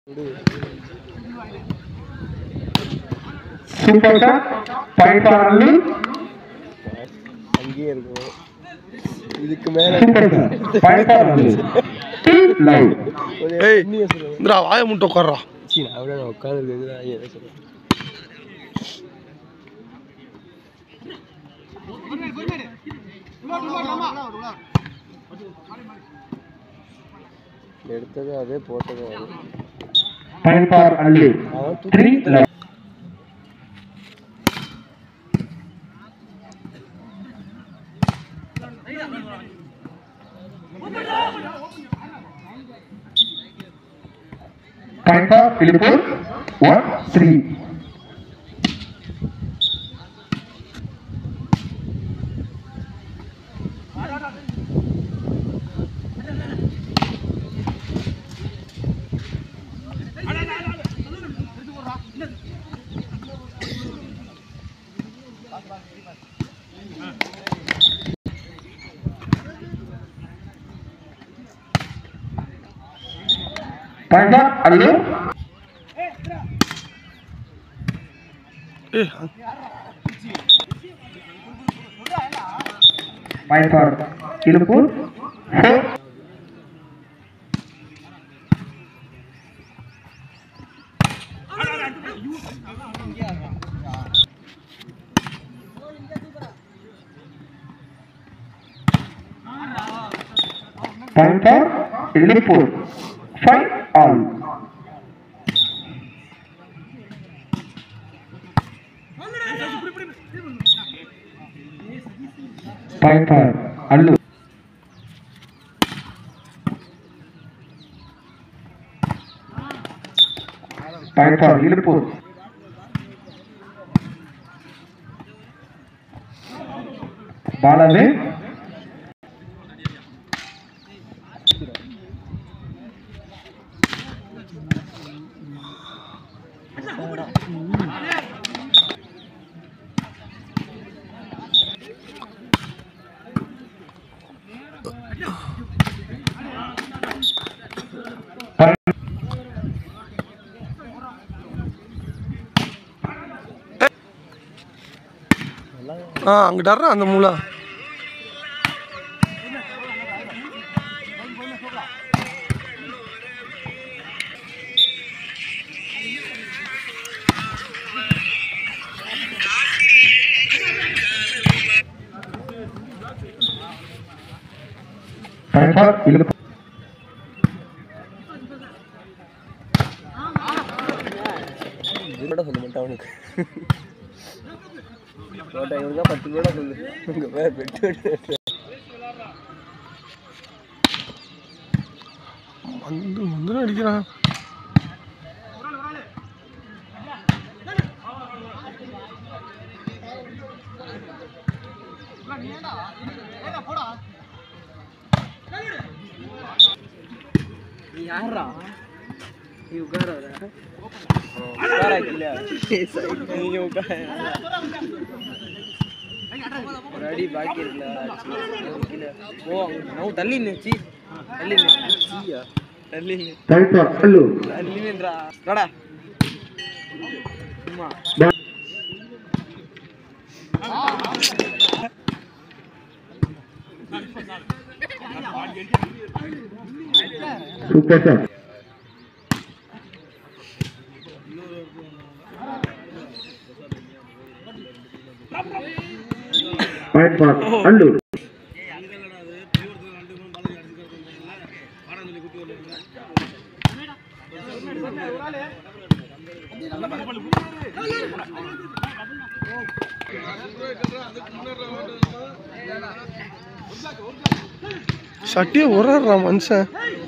Super shot point for அள்ளி அங்கேயே இருக்கும் இதுக்கு மேல சூப்பர் ஷாட் பாயிண்ட் ஃபார் அள்ளி டீம் லைவ் ஒரு ஏய். உண்மையை சொல்லுங்க இந்திரா வாய முட்டை உட்கார்றா சீ நான் அவ்வளோ உட்காந்துருக்குது நான் என்ன சொல்றேன் எடுத்தது அதே போட்டது அதே பாயிண்ட் ஃபார் அள்ளி அவன் த்ரீ தூக்கி live point for Tiruppur one three point for அள்ளி ஏய் point for Tiruppur four point for Tiruppur five all point for அல்லு பாயிண்ட் ஃபார் இழுப்பூர் பாலவே ஆ அங்கிட்டாடுறா அந்த மூளை பாயிண்ட் ஃபார் இழுப்பூர் இதோட சொல்ல மாட்டான் அவனுக்கு போட்டா இவனுக்கா பத்து ரூபா சொல்லு உங்க பேர் பெட்டு வந்து வந்து அடிக்கிறான் யாரா நீ உட்கார உட்கார இல்லையா நீங்க உட்கார ஒரு அடி பாக்கி இருக்குல்ல ஓ நான் தள்ளி நிச்சு தள்ளி நிச்சியா தள்ளி நின்னு. பாயிண்ட் ஃபார் அல்லு தள்ளி நின்றா வாடா சும்மா சூப்பர் ஷாட் பாயிண்ட் ஃபார் அல்லு சட்டியை உரடுறா மனுஷன்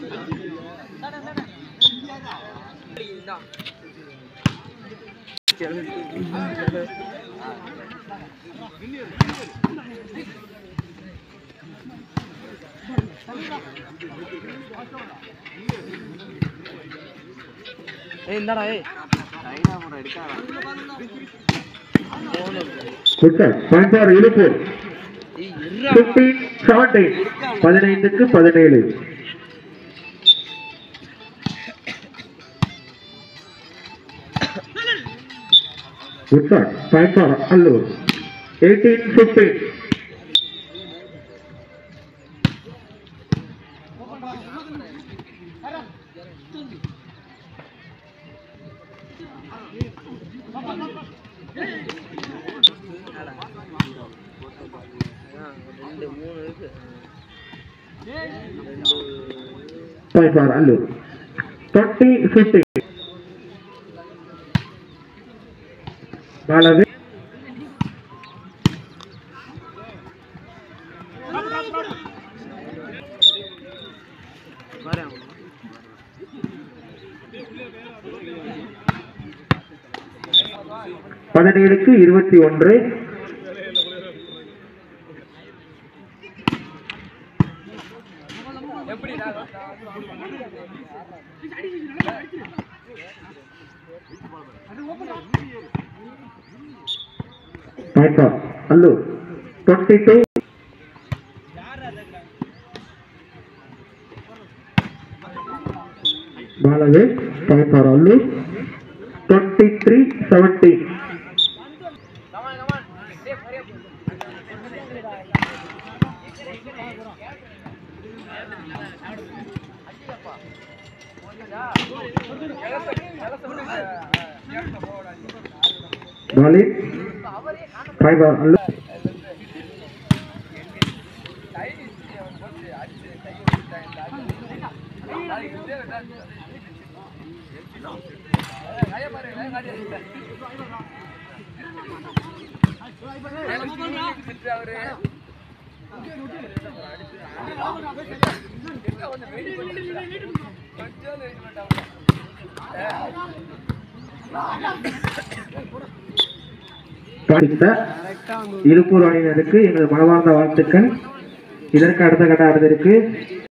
ஏய் இந்தாடா ஏய் குட் ஷாட் பாயிண்ட் ஃபார் இழுப்பூர் ஃபிஃப்டீன் செவன்டீன் பதினைந்துக்கு பதினேழு Good shot. Point for Allur. 18-15. அதான் ரெண்டு மூணு இருக்கு ரெண்டு Point for Allur. 20-15. Balavi. வரேன் பதினேழுக்கு இருபத்தி ஒன்று Point for Allur. 22. Balavi. Point for Allur. 23-17. Bali. Point for Allur. படித்த இருப்பூர் அணியினருக்கு எங்கள் மனமார்ந்த வாழ்த்துக்கள் இதற்கு அடுத்த கட்ட அடுத்திருக்கு